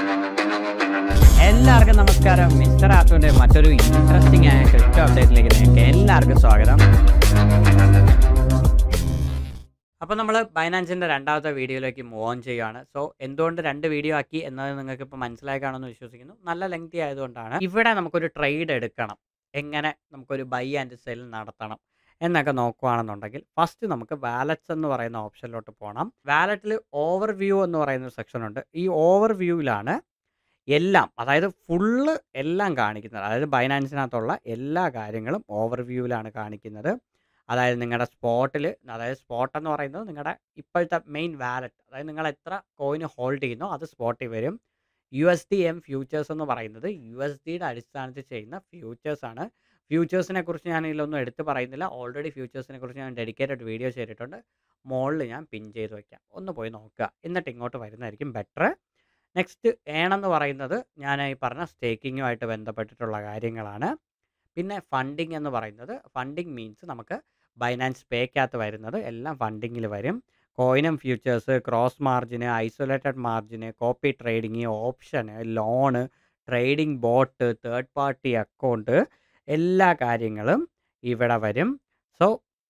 എല്ലാവർക്കും നമസ്കാരം മിസ്റ്റർ ആത്തുവിന്റെ മറ്റൊരു ഇൻട്രസ്റ്റിംഗ് ആയ ക്രിപ്റ്റോ അപ്ഡേറ്റിലേക്ക് നിങ്ങൾക്ക് എല്ലാവർക്കും സ്വാഗതം അപ്പോൾ നമ്മൾ ബൈനാൻസിൻ്റെ രണ്ടാമത്തെ വീഡിയോയിലേക്ക് മൂവ് ഓൺ ചെയ്യുകയാണ് സോ എന്തുകൊണ്ട് രണ്ട് വീഡിയോ ആക്കി എന്നത് നിങ്ങൾക്ക് ഇപ്പോൾ മനസ്സിലായി കാണുമെന്ന് വിശ്വസിക്കുന്നു നല്ല ലെങ്തി ആയതുകൊണ്ടാണ് ഇവിടെ നമുക്കൊരു ട്രേഡ് എടുക്കണം എങ്ങനെ നമുക്കൊരു ബൈ ആൻഡ് സെൽ നടത്തണം എന്നൊക്കെ നോക്കുകയാണെന്നുണ്ടെങ്കിൽ ഫസ്റ്റ് നമുക്ക് വാലറ്റ്സ് എന്ന് പറയുന്ന ഓപ്ഷനിലോട്ട് പോകണം വാലറ്റിൽ ഓവർ വ്യൂ എന്ന് പറയുന്ന സെക്ഷൻ ഉണ്ട് ഈ ഓവർ വ്യൂവിലാണ് എല്ലാം അതായത് ഫുള്ള് എല്ലാം കാണിക്കുന്നത് അതായത് ബൈനാൻസിനകത്തുള്ള എല്ലാ കാര്യങ്ങളും ഓവർ വ്യൂവിലാണ് കാണിക്കുന്നത് അതായത് നിങ്ങളുടെ സ്പോട്ടിൽ അതായത് സ്പോട്ട് എന്ന് പറയുന്നത് നിങ്ങളുടെ ഇപ്പോഴത്തെ മെയിൻ വാലറ്റ് അതായത് നിങ്ങൾ എത്ര കോയിന് ഹോൾഡ് ചെയ്യുന്നോ അത് സ്പോട്ടിൽ വരും U S D M futures എന്ന് പറയുന്നത് യു എസ് ഡിയുടെ അടിസ്ഥാനത്തിൽ ചെയ്യുന്ന ഫ്യൂച്ചേഴ്സാണ് ഫ്യൂച്ചേഴ്സിനെ കുറിച്ച് ഞാൻ ഇതിലൊന്നും എടുത്ത് പറയുന്നില്ല ഓൾറെഡി ഫ്യൂച്ചേഴ്സിനെ കുറിച്ച് ഞാൻ ഡെഡിക്കേറ്റഡ് വീഡിയോ ചെയ്തിട്ടുണ്ട് മുകളിൽ ഞാൻ പിൻ ചെയ്ത് വയ്ക്കാം ഒന്ന് പോയി നോക്കുക എന്നിട്ട് ഇങ്ങോട്ട് വരുന്നതായിരിക്കും ബെറ്റർ നെക്സ്റ്റ് ഏണെന്ന് പറയുന്നത് ഞാൻ ഈ പറഞ്ഞ സ്റ്റേക്കിങ്ങുമായിട്ട് ബന്ധപ്പെട്ടിട്ടുള്ള കാര്യങ്ങളാണ് പിന്നെ ഫണ്ടിങ് എന്ന് പറയുന്നത് ഫണ്ടിങ് മീൻസ് നമുക്ക് ബൈനാൻസ് പേക്കകത്ത് വരുന്നത് എല്ലാം ഫണ്ടിങ്ങിൽ വരും coin M futures cross margin isolated margin copy trading option loan trading bot third party account എല്ലാ കാര്യങ്ങളും ഇവിടെ വരും സോ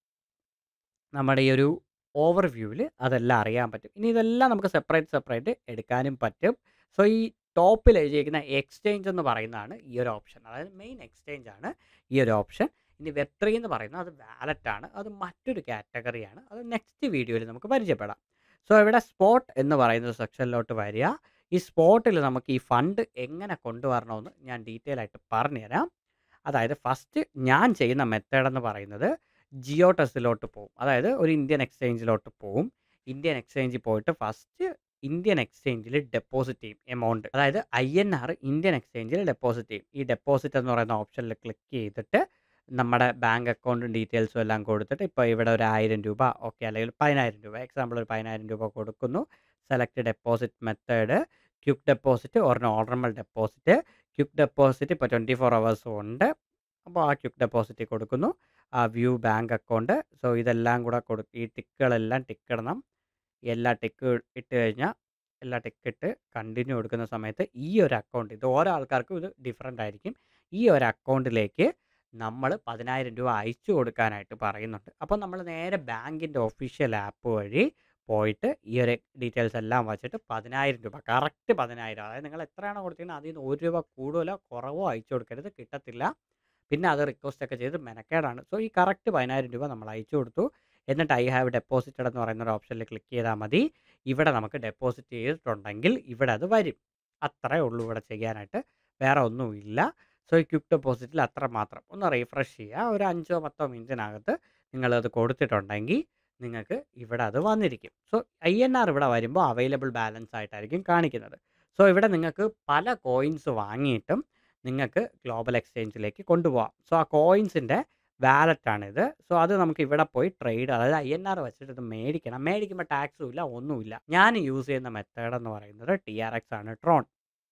നമ്മുടെ ഈ ഒരു ഓവർ വ്യൂവിൽ അതെല്ലാം അറിയാൻ പറ്റും ഇനി ഇതെല്ലാം നമുക്ക് സെപ്പറേറ്റ് സെപ്പറേറ്റ് എടുക്കാനും പറ്റും സോ ഈ ടോപ്പിൽ എഴുതിയിരിക്കുന്ന എക്സ്ചേഞ്ച് എന്ന് പറയുന്നതാണ് ഈ ഒരു ഓപ്ഷൻ അതായത് മെയിൻ എക്സ്ചേഞ്ച് ആണ് ഈ ഒരു ഓപ്ഷൻ ഇനി വെബ് ത്രീ എന്ന് പറയുന്നത് അത് വാലറ്റ് ആണ് അത് മറ്റൊരു കാറ്റഗറിയാണ് അത് നെക്സ്റ്റ് വീഡിയോയിൽ നമുക്ക് പരിചയപ്പെടാം സോ ഇവിടെ സ്പോട്ട് എന്ന് പറയുന്ന സെക്ഷനിലോട്ട് വരിക ഈ സ്പോട്ടിൽ നമുക്ക് ഈ ഫണ്ട് എങ്ങനെ കൊണ്ടുവരണമെന്ന് ഞാൻ ഡീറ്റെയിൽ ആയിട്ട് പറഞ്ഞുതരാം അതായത് ഫസ്റ്റ് ഞാൻ ചെയ്യുന്ന മെത്തേഡ് എന്ന് പറയുന്നത് ജിയോ ടെസ്റ്റിലോട്ട് പോകും അതായത് ഒരു ഇന്ത്യൻ എക്സ്ചേഞ്ചിലോട്ട് പോകും ഇന്ത്യൻ എക്സ്ചേഞ്ചിൽ പോയിട്ട് ഫസ്റ്റ് ഇന്ത്യൻ എക്സ്ചേഞ്ചിൽ ഡെപ്പോസിറ്റ് ചെയ്യും എമൗണ്ട് അതായത് ഐ എൻ ആർ ഇന്ത്യൻ എക്സ്ചേഞ്ചിൽ ഡെപ്പോസിറ്റ് ചെയ്യും ഈ ഡെപ്പോസിറ്റ് എന്ന് പറയുന്ന ഓപ്ഷനിൽ ക്ലിക്ക് ചെയ്തിട്ട് നമ്മുടെ ബാങ്ക് അക്കൗണ്ടും ഡീറ്റെയിൽസും എല്ലാം കൊടുത്തിട്ട് ഇപ്പോൾ ഇവിടെ ഒരു ആയിരം രൂപ ഓക്കെ അല്ലെങ്കിൽ പതിനായിരം രൂപ എക്സാമ്പിൾ ഒരു പതിനായിരം രൂപ കൊടുക്കുന്നു select deposit method quick deposit or normal deposit quick deposit ഇപ്പോൾ ട്വൻറ്റി ഫോർ അവേഴ്സും ഉണ്ട് അപ്പോൾ ആ ക്യുക്ക് ഡെപ്പോസിറ്റ് കൊടുക്കുന്നു ആ വ്യൂ ബാങ്ക് അക്കൗണ്ട് സോ ഇതെല്ലാം കൂടെ കൊടു ഈ ടിക്കുകളെല്ലാം ടിക്ക് ഇടണം എല്ലാ ടിക്ക് ഇട്ട് കഴിഞ്ഞാൽ എല്ലാ ടിക്ക് ഇട്ട് കണ്ടിന്യൂ കൊടുക്കുന്ന സമയത്ത് ഈ ഒരു അക്കൗണ്ട് ഇത് ഓരോ ആൾക്കാർക്കും ഇത് ഡിഫറെൻ്റ് ആയിരിക്കും ഈ ഒരു അക്കൗണ്ടിലേക്ക് നമ്മൾ പതിനായിരം രൂപ അയച്ചു കൊടുക്കാനായിട്ട് പറയുന്നുണ്ട് അപ്പോൾ നമ്മൾ നേരെ ബാങ്കിൻ്റെ ഒഫീഷ്യൽ ആപ്പ് വഴി പോയിട്ട് ഈ ഒരു ഡീറ്റെയിൽസ് എല്ലാം വച്ചിട്ട് പതിനായിരം രൂപ കറക്റ്റ് പതിനായിരം അതായത് നിങ്ങൾ എത്രയാണോ കൊടുത്തിരുന്നത് അതിൽ നിന്ന് ഒരു രൂപ കൂടുതലോ കുറവോ അയച്ചു കൊടുക്കരുത് കിട്ടത്തില്ല പിന്നെ അത് റിക്വസ്റ്റ് ഒക്കെ ചെയ്ത് മെനക്കേടാണ് സോ ഈ കറക്റ്റ് പതിനായിരം രൂപ നമ്മൾ അയച്ചു കൊടുത്തു എന്നിട്ട് ഐ ഹാവ് ഡെപ്പോസിറ്റഡ് എന്ന് പറയുന്ന ഒരു ഓപ്ഷനിൽ ക്ലിക്ക് ചെയ്താൽ മതി ഇവിടെ നമുക്ക് ഡെപ്പോസിറ്റ് ചെയ്തിട്ടുണ്ടെങ്കിൽ ഇവിടെ അത് വരും അത്രേ ഉള്ളൂ ഇവിടെ ചെയ്യാനായിട്ട് വേറെ ഒന്നുമില്ല സോ ഈ ക്വിക്ക് ഡെപ്പോസിറ്റിൽ അത്ര മാത്രം ഒന്ന് റീഫ്രഷ് ചെയ്യുക ഒരു അഞ്ചോ പത്തോ മിനിറ്റിനകത്ത് നിങ്ങളത് കൊടുത്തിട്ടുണ്ടെങ്കിൽ നിങ്ങൾക്ക് ഇവിടെ അത് വന്നിരിക്കും സോ ഐ എൻ ആർ ഇവിടെ വരുമ്പോൾ അവൈലബിൾ ബാലൻസ് ആയിട്ടായിരിക്കും കാണിക്കുന്നത് സോ ഇവിടെ നിങ്ങൾക്ക് പല കോയിൻസ് വാങ്ങിയിട്ടും നിങ്ങൾക്ക് ഗ്ലോബൽ എക്സ്ചേഞ്ചിലേക്ക് കൊണ്ടുപോകാം സോ ആ കോയിൻസിൻ്റെ വാലറ്റാണിത് സോ അത് നമുക്ക് ഇവിടെ പോയി ട്രേഡ് അതായത് ഐ എൻ ആർ വെച്ചിട്ട് ഇത് മേടിക്കണം മേടിക്കുമ്പോൾ ടാക്സും ഇല്ല ഒന്നുമില്ല ഞാൻ യൂസ് ചെയ്യുന്ന മെത്തേഡ് എന്ന് പറയുന്നത് ടി ആർ എക്സ് ആണ് Tron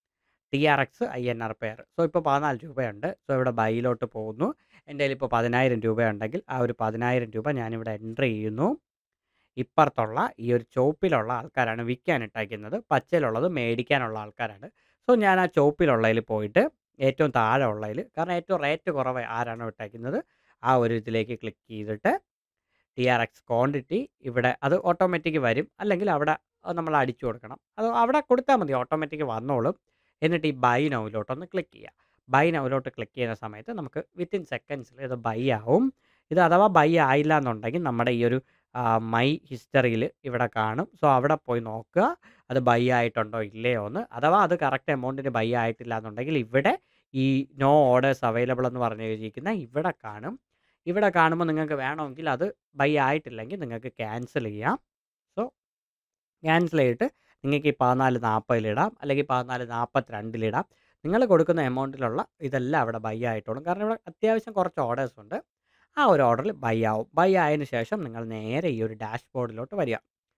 T R X I N R pair so ഇപ്പോൾ പതിനാല് രൂപയുണ്ട് സോ ഇവിടെ ബൈയിലോട്ട് പോകുന്നു എൻ്റെ കയ്യിൽ ഇപ്പോൾ പതിനായിരം രൂപയുണ്ടെങ്കിൽ ആ ഒരു പതിനായിരം രൂപ ഞാനിവിടെ എൻ്റർ ചെയ്യുന്നു ഇപ്പുറത്തുള്ള ഈ ഒരു ചുവപ്പിലുള്ള ആൾക്കാരാണ് വിൽക്കാൻ ഇട്ടേക്കുന്നത് പച്ചയിലുള്ളത് മേടിക്കാനുള്ള ആൾക്കാരാണ് സോ ഞാൻ ആ ചുവപ്പിലുള്ളതിൽ പോയിട്ട് ഏറ്റവും താഴെ ഉള്ളതിൽ കാരണം ഏറ്റവും റേറ്റ് കുറവ് ആരാണോ ഇട്ടേക്കുന്നത് ആ ഒരു ഇതിലേക്ക് ക്ലിക്ക് ചെയ്തിട്ട് ടി ആർ എക്സ് ക്വാണ്ടിറ്റി ഇവിടെ അത് ഓട്ടോമാറ്റിക് വരും അല്ലെങ്കിൽ അവിടെ നമ്മൾ അടിച്ചു കൊടുക്കണം അത് അവിടെ കൊടുത്താൽ മതി ഓട്ടോമാറ്റിക് വന്നോളും എന്നിട്ട് ഈ ബൈ നൗവിലോട്ടൊന്ന് ക്ലിക്ക് ചെയ്യുക ബൈ നൗവിലോട്ട് ക്ലിക്ക് ചെയ്യുന്ന സമയത്ത് നമുക്ക് വിത്തിൻ സെക്കൻഡ്സിൽ ഇത് ബൈ ആവും ഇത് അഥവാ ബൈ ആയില്ല എന്നുണ്ടെങ്കിൽ നമ്മുടെ ഈ ഒരു മൈ ഹിസ്റ്ററിയിൽ ഇവിടെ കാണും സോ അവിടെ പോയി നോക്കുക അത് ബൈ ആയിട്ടുണ്ടോ ഇല്ലയോ എന്ന് അഥവാ അത് കറക്റ്റ് എമൗണ്ടിന് ബൈ ആയിട്ടില്ല എന്നുണ്ടെങ്കിൽ ഇവിടെ ഈ നോ ഓർഡേഴ്സ് അവൈലബിൾ എന്ന് പറഞ്ഞു കഴിഞ്ഞിരിക്കുന്ന ഇവിടെ കാണും ഇവിടെ കാണുമ്പോൾ നിങ്ങൾക്ക് വേണമെങ്കിൽ അത് ബൈ ആയിട്ടില്ലെങ്കിൽ നിങ്ങൾക്ക് ക്യാൻസൽ ചെയ്യാം സോ ക്യാൻസൽ ചെയ്തിട്ട് നിങ്ങൾക്ക് ഈ പതിനാല് നാൽപ്പതിലിടാം അല്ലെങ്കിൽ പതിനാല് നാൽപ്പത്തിരണ്ടിലിടാം നിങ്ങൾ കൊടുക്കുന്ന എമൗണ്ടിലുള്ള ഇതെല്ലാം അവിടെ ബൈ ആയിട്ടോളും കാരണം ഇവിടെ അത്യാവശ്യം കുറച്ച് ഓർഡേഴ്സ് ഉണ്ട് ആ ഒരു ഓർഡറിൽ ബൈ ആവും ബൈ ആയതിനു ശേഷം നിങ്ങൾ നേരെ ഈ ഒരു ഡാഷ് ബോർഡിലോട്ട് വരിക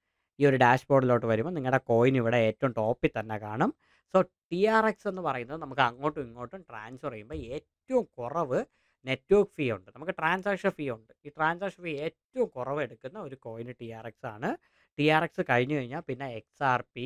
ഈ ഒരു ഡാഷ് ബോർഡിലോട്ട് വരുമ്പോൾ നിങ്ങളുടെ കോയിൻ ഇവിടെ ഏറ്റവും ടോപ്പിൽ തന്നെ കാണും സോ ടി ആർ എക്സ് എന്ന് പറയുന്നത് നമുക്ക് അങ്ങോട്ടും ഇങ്ങോട്ടും ട്രാൻസ്ഫർ ചെയ്യുമ്പോൾ ഏറ്റവും കുറവ് നെറ്റ്വർക്ക് ഫീ ഉണ്ട് നമുക്ക് ട്രാൻസാക്ഷൻ ഫീ ഉണ്ട് ഈ ട്രാൻസാക്ഷൻ ഫീ ഏറ്റവും കുറവ് എടുക്കുന്ന ഒരു കോയിന് ടി ആർ എക്സ് ആണ് ടി ആർ എക്സ് കഴിഞ്ഞു കഴിഞ്ഞാൽ പിന്നെ എക്സ് ആർ പി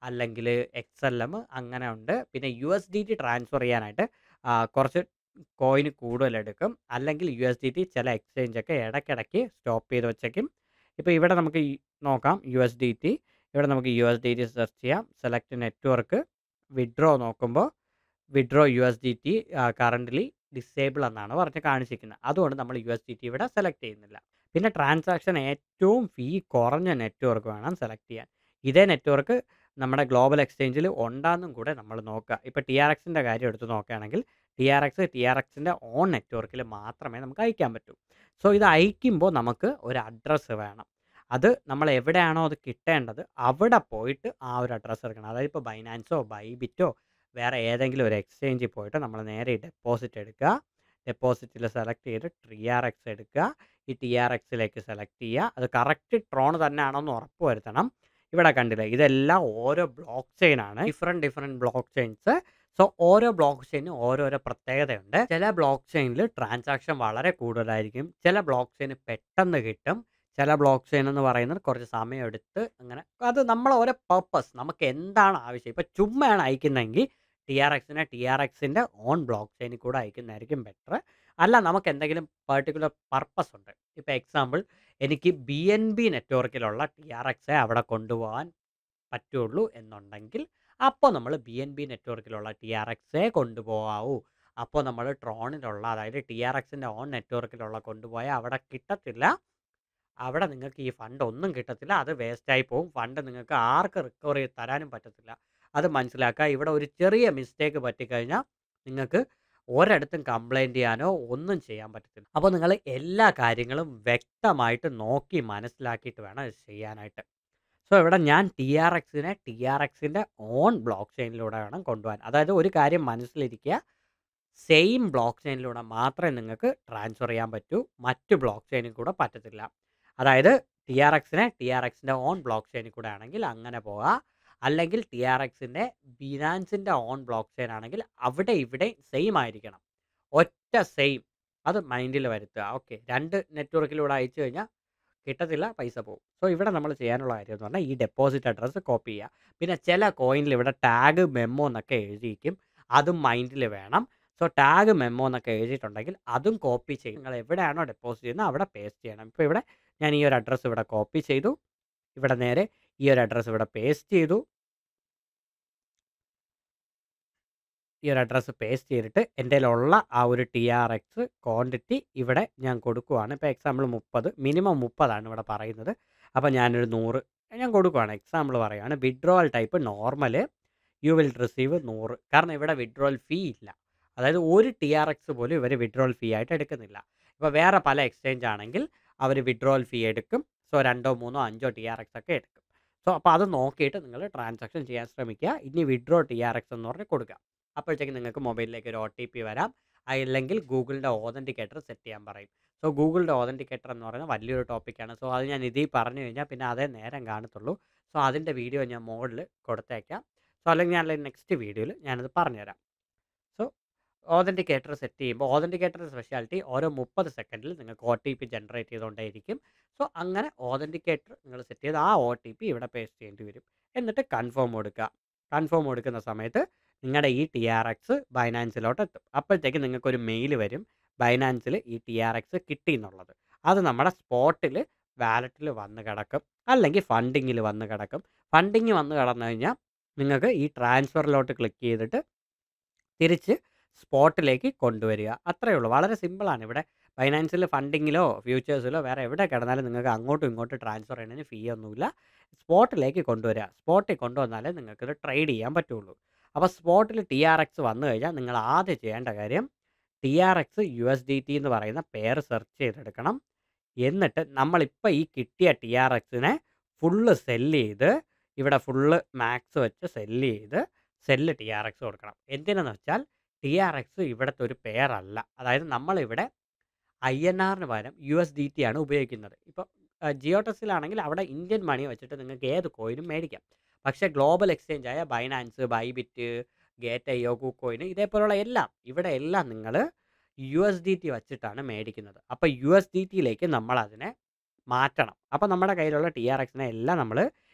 അല്ലെങ്കിൽ എക്സ് എൽ എം അങ്ങനെ ഉണ്ട് പിന്നെ U S D T transfer ചെയ്യാനായിട്ട് ആ, കുറച്ച് കോയിന് കൂടുതലെടുക്കും അല്ലെങ്കിൽ യു എസ് ഡി ടി ചില എക്സ്ചേഞ്ച് ഒക്കെ ഇടയ്ക്കിടയ്ക്ക് സ്റ്റോപ്പ് ചെയ്ത് വെച്ചേക്കും ഇപ്പോൾ ഇവിടെ നമുക്ക് ഈ നോക്കാം യു എസ് ഡി ടി ഇവിടെ നമുക്ക് U S D T search ചെയ്യാം സെലക്ട് നെറ്റ്വർക്ക് വിഡ്രോ നോക്കുമ്പോൾ withdraw U S D T കറൻ്റ്ലി ഡിസേബിൾ എന്നാണ് പറഞ്ഞ് കാണിച്ചിരിക്കുന്നത് അതുകൊണ്ട് നമ്മൾ യു എസ് ഡി ടി ഇവിടെ സെലക്ട് ചെയ്യുന്നില്ല പിന്നെ ട്രാൻസാക്ഷൻ ഏറ്റവും ഫീ കുറഞ്ഞ നെറ്റ്വർക്ക് വേണം സെലക്ട് ചെയ്യാൻ ഇതേ നെറ്റ്വർക്ക് നമ്മുടെ ഗ്ലോബൽ എക്സ്ചേഞ്ചിൽ ഉണ്ടാന്നും കൂടെ നമ്മൾ നോക്കുക ഇപ്പോൾ ടി ആർ എക്സിൻ്റെ കാര്യം എടുത്ത് നോക്കുകയാണെങ്കിൽ T R X T R എക്സിൻ്റെ ഓൺ നെറ്റ്വർക്കിൽ മാത്രമേ നമുക്ക് അയക്കാൻ പറ്റൂ സോ ഇത് അയക്കുമ്പോൾ നമുക്ക് ഒരു അഡ്രസ്സ് വേണം അത് നമ്മൾ എവിടെയാണോ അത് കിട്ടേണ്ടത് അവിടെ പോയിട്ട് ആ ഒരു അഡ്രസ്സ് എടുക്കണം അതായത് ഇപ്പോൾ ബൈനാൻസോ ബൈബിറ്റോ വേറെ ഏതെങ്കിലും ഒരു എക്സ്ചേഞ്ചിൽ പോയിട്ട് നമ്മൾ നേരെ ഡെപ്പോസിറ്റ് എടുക്കുക ഡെപ്പോസിറ്റിൽ സെലക്ട് ചെയ്ത് ടി ആർ എക്സ് എടുക്കുക ഈ ടി ആർ എക്സിലേക്ക് സെലക്ട് ചെയ്യുക അത് കറക്റ്റ് ട്രോൺ തന്നെയാണോ എന്ന് ഉറപ്പ് വരുത്തണം ഇവിടെ കണ്ടില്ലേ ഇതെല്ലാം ഓരോ ബ്ലോക്ക് ചെയിൻ ആണ് different different blockchains so ഓരോ ബ്ലോക്ക് ചെയിനും ഓരോരോ പ്രത്യേകതയുണ്ട് ചില ബ്ലോക്ക് ചെയിനിൽ ട്രാൻസാക്ഷൻ വളരെ കൂടുതലായിരിക്കും ചില ബ്ലോക്ക് ചെയിന് പെട്ടെന്ന് കിട്ടും ചില ബ്ലോക്ക് ചെയിൻ എന്ന് പറയുന്നത് കുറച്ച് സമയം എടുത്ത് അങ്ങനെ അത് നമ്മൾ ഓരോ പർപ്പസ് നമുക്ക് എന്താണ് ആവശ്യം ഇപ്പോൾ ചുമ്മയാണ് അയക്കുന്നതെങ്കിൽ ടി ആർ എക്സിനെ ടി ആർ എക്സിൻ്റെ ഓൺ ബ്ലോക്ക് ചെയിനിൽ കൂടെ അയക്കുന്നതായിരിക്കും ബെറ്റർ അല്ല നമുക്ക് എന്തെങ്കിലും പെർട്ടിക്കുലർ പർപ്പസ് ഉണ്ട് ഇപ്പോൾ എക്സാമ്പിൾ എനിക്ക് ബി എൻ ബി നെറ്റ്വർക്കിലുള്ള ടി ആർ എക്സെ അവിടെ കൊണ്ടുപോകാൻ പറ്റുള്ളൂ എന്നുണ്ടെങ്കിൽ അപ്പോൾ നമ്മൾ ബി എൻ ബി നെറ്റ്വർക്കിലുള്ള ടി ആർ എക്സേ കൊണ്ടുപോകാവൂ അപ്പോൾ നമ്മൾ ട്രോണിലുള്ള അതായത് ടി ആർ എക്സിൻ്റെ ഓൺ നെറ്റ്വർക്കിലുള്ള കൊണ്ടുപോയാൽ അവിടെ കിട്ടത്തില്ല അവിടെ നിങ്ങൾക്ക് ഈ ഫണ്ട് ഒന്നും കിട്ടത്തില്ല അത് വേസ്റ്റായി പോകും ഫണ്ട് നിങ്ങൾക്ക് ആർക്ക് റിക്കവർ ചെയ്ത് തരാനും പറ്റത്തില്ല അത് മനസ്സിലാക്കുക ഇവിടെ ഒരു ചെറിയ മിസ്റ്റേക്ക് പറ്റിക്കഴിഞ്ഞാൽ നിങ്ങൾക്ക് ഒരിടത്തും കംപ്ലൈൻറ്റ് ചെയ്യാനോ ഒന്നും ചെയ്യാൻ പറ്റത്തില്ല അപ്പോൾ നിങ്ങൾ എല്ലാ കാര്യങ്ങളും വ്യക്തമായിട്ട് നോക്കി മനസ്സിലാക്കിയിട്ട് വേണം ഇത് ചെയ്യാനായിട്ട് സോ ഇവിടെ ഞാൻ ടി ആർ എക്സിനെ ടി ആർ എക്സിൻ്റെ ഓൺ ബ്ലോക്ക് ചെയിനിലൂടെ വേണം കൊണ്ടുപോകാൻ അതായത് ഒരു കാര്യം മനസ്സിലിരിക്കുക സെയിം ബ്ലോക്ക് ചെയിനിലൂടെ മാത്രമേ നിങ്ങൾക്ക് ട്രാൻസ്ഫർ ചെയ്യാൻ പറ്റൂ മറ്റ് ബ്ലോക്ക് ചെയിനിൽ കൂടെ പറ്റത്തില്ല അതായത് ടി ആർ എക്സിനെ ടി ആർ എക്സിൻ്റെ ഓൺ ബ്ലോക്ക് ചെയിനിൽ കൂടെ ആണെങ്കിൽ അങ്ങനെ പോകാം അല്ലെങ്കിൽ ടി ആർ എക്സിൻ്റെ ബിനാൻസിൻ്റെ ഓൺ ബ്ലോക്ക് ചെയിൻ ആണെങ്കിൽ അവിടെ ഇവിടെ സെയിം ആയിരിക്കണം ഒറ്റ സെയിം അത് മൈൻഡിൽ വരുത്തുക ഓക്കെ രണ്ട് നെറ്റ്വർക്കിലൂടെ അയച്ചു കഴിഞ്ഞാൽ കിട്ടത്തില്ല പൈസ പോകും സോ ഇവിടെ നമ്മൾ ചെയ്യാനുള്ള കാര്യം എന്ന് പറഞ്ഞാൽ ഈ ഡെപ്പോസിറ്റ് അഡ്രസ്സ് കോപ്പി ചെയ്യുക പിന്നെ ചില കോയിനിൽ ഇവിടെ ടാഗ് മെമ്മോ എന്നൊക്കെ എഴുതിയിരിക്കും അതും മൈൻഡിൽ വേണം സോ ടാഗ് മെമ്മോ എന്നൊക്കെ എഴുതിയിട്ടുണ്ടെങ്കിൽ അതും കോപ്പി ചെയ്യും നിങ്ങൾ എവിടെയാണോ ഡെപ്പോസിറ്റ് ചെയ്യുന്നത് അവിടെ പേസ്റ്റ് ചെയ്യണം ഇപ്പോൾ ഇവിടെ ഞാൻ ഈ ഒരു അഡ്രസ്സ് ഇവിടെ കോപ്പി ചെയ്തു ഇവിടെ നേരെ ഈ ഒരു അഡ്രസ്സ് ഇവിടെ പേസ്റ്റ് ചെയ്തു ഈ ഒരു അഡ്രസ്സ് പേസ്റ്റ് ചെയ്തിട്ട് എൻ്റെ ഉള്ള ആ ഒരു ടി ആർ എക്സ് ക്വാണ്ടിറ്റി ഇവിടെ ഞാൻ കൊടുക്കുവാണ് ഇപ്പോൾ എക്സാമ്പിൾ മുപ്പത് മിനിമം മുപ്പതാണ് ഇവിടെ പറയുന്നത് അപ്പോൾ ഞാനൊരു നൂറ് ഞാൻ കൊടുക്കുവാണ് എക്സാമ്പിൾ പറയുകയാണ് withdrawal type normal you will receive നൂറ് കാരണം ഇവിടെ വിഡ്രോവൽ ഫീ ഇല്ല അതായത് ഒരു ടി ആർ എക്സ് പോലും ഇവർ വിഡ്രോവൽ ഫീ ആയിട്ട് എടുക്കുന്നില്ല ഇപ്പോൾ വേറെ പല എക്സ്ചേഞ്ച് ആണെങ്കിൽ അവർ വിഡ്രോവൽ ഫീ എടുക്കും സോ രണ്ടോ മൂന്നോ അഞ്ചോ ടി ആർ എക്സ് ഒക്കെ എടുക്കും സോ അപ്പോൾ അത് നോക്കിയിട്ട് നിങ്ങൾ ട്രാൻസാക്ഷൻ ചെയ്യാൻ ശ്രമിക്കുക ഇനി വിഡ്രോ ടി ആർ എക്സ് എന്ന് പറഞ്ഞ് കൊടുക്കുക അപ്പോഴത്തേക്ക് നിങ്ങൾക്ക് മൊബൈലിലേക്ക് ഒരു ഒ ടി പി വരാം അല്ലെങ്കിൽ ഗൂഗിളിൻ്റെ ഓതൻറ്റിക്കേറ്റർ സെറ്റ് ചെയ്യാൻ പറയും സോ ഗൂഗിളിൻ്റെ ഓതൻറ്റിക്കേറ്റർ എന്ന് പറയുന്നത് വലിയൊരു ടോപ്പിക്കാണ് സോ അത് ഞാൻ ഇതിൽ പറഞ്ഞു കഴിഞ്ഞാൽ പിന്നെ അതേ നേരം കാണത്തുള്ളൂ സോ അതിൻ്റെ വീഡിയോ ഞാൻ മുകളിൽ കൊടുത്തേക്കാം സോ അല്ലെങ്കിൽ ഞാൻ നെക്സ്റ്റ് വീഡിയോയിൽ ഞാനത് പറഞ്ഞുതരാം സോ ഓതൻറ്റിക്കേറ്റർ സെറ്റ് ചെയ്യുമ്പോൾ ഓതൻറ്റിക്കേറ്റർ സ്പെഷ്യാലിറ്റി ഓരോ മുപ്പത് സെക്കൻഡിൽ നിങ്ങൾക്ക് ഒ ടി പി ജനറേറ്റ് ചെയ്തുകൊണ്ടേയിരിക്കും സോ അങ്ങനെ ഓതൻറ്റിക്കേറ്റർ നിങ്ങൾ സെറ്റ് ചെയ്ത് ആ ഒ ടി പി ഇവിടെ പേസ്റ്റ് ചെയ്യേണ്ടി വരും എന്നിട്ട് കൺഫേം കൊടുക്കുക കൺഫേം കൊടുക്കുന്ന സമയത്ത് നിങ്ങളുടെ ഈ ടി ആർ എക്സ് ബൈനാൻസിലോട്ട് എത്തും അപ്പോഴത്തേക്ക് നിങ്ങൾക്കൊരു മെയിൽ വരും ബൈനാൻസിൽ ഈ ടി ആർ എക്സ് കിട്ടി എന്നുള്ളത് അത് നമ്മുടെ സ്പോട്ടിൽ വാലറ്റിൽ വന്ന് കിടക്കും അല്ലെങ്കിൽ ഫണ്ടിങ്ങിൽ വന്ന് കിടക്കും ഫണ്ടിങ് വന്ന് കിടന്നു കഴിഞ്ഞാൽ നിങ്ങൾക്ക് ഈ ട്രാൻസ്ഫറിലോട്ട് ക്ലിക്ക് ചെയ്തിട്ട് തിരിച്ച് സ്പോട്ടിലേക്ക് കൊണ്ടുവരിക അത്രയേ ഉള്ളൂ വളരെ സിമ്പിളാണ് ഇവിടെ ഫൈനാൻസിൽ ഫണ്ടിങ്ങിലോ ഫ്യൂച്ചേഴ്സിലോ വേറെ എവിടെ കിടന്നാലും നിങ്ങൾക്ക് അങ്ങോട്ടും ഇങ്ങോട്ടും ട്രാൻസ്ഫർ ചെയ്യുന്നതിന് ഫീ ഒന്നുമില്ല സ്പോട്ടിലേക്ക് കൊണ്ടുവരിക സ്പോട്ടിൽ കൊണ്ടുവന്നാലേ നിങ്ങൾക്കിത് ട്രേഡ് ചെയ്യാൻ പറ്റുള്ളൂ അപ്പോൾ സ്പോട്ടിൽ ടി ആർ എക്സ് വന്നു കഴിഞ്ഞാൽ നിങ്ങൾ ആദ്യം ചെയ്യേണ്ട കാര്യം T R X U S D T എന്ന് പറയുന്ന പേര് സെർച്ച് ചെയ്തെടുക്കണം എന്നിട്ട് നമ്മളിപ്പോൾ ഈ കിട്ടിയ ടി ആർ എക്സിനെ ഫുള്ള് സെല്ല് ചെയ്ത് ഇവിടെ ഫുള്ള് മാക്സ് വെച്ച് സെല്ല് ചെയ്ത് സെല്ല് ടി ആർ എക്സ് കൊടുക്കണം എന്തിനെന്ന് വെച്ചാൽ ടി ആർ എക്സ് ഇവിടുത്തെ ഒരു പേരല്ല അതായത് നമ്മളിവിടെ ഐ എൻ ആറിന് പകരം യു എസ് ഡി ടി ആണ് ഉപയോഗിക്കുന്നത് ഇപ്പോൾ ജിയോ ടെസ്റ്റിലാണെങ്കിൽ അവിടെ ഇന്ത്യൻ മണി വെച്ചിട്ട് നിങ്ങൾക്ക് ഏത് കോയിനും മേടിക്കാം പക്ഷേ ഗ്ലോബൽ എക്സ്ചേഞ്ച് ആയ Binance Bybit Gate I O കോയിന് ഇതേപോലുള്ള എല്ലാം ഇവിടെ എല്ലാം നിങ്ങൾ യു എസ് ഡി ടി വച്ചിട്ടാണ് മേടിക്കുന്നത് അപ്പോൾ യു എസ് ഡി ടിയിലേക്ക് നമ്മൾ അതിനെ മാറ്റണം അപ്പോൾ നമ്മുടെ കയ്യിലുള്ള ടി ആർ എക്സിനെ എല്ലാം നമ്മൾ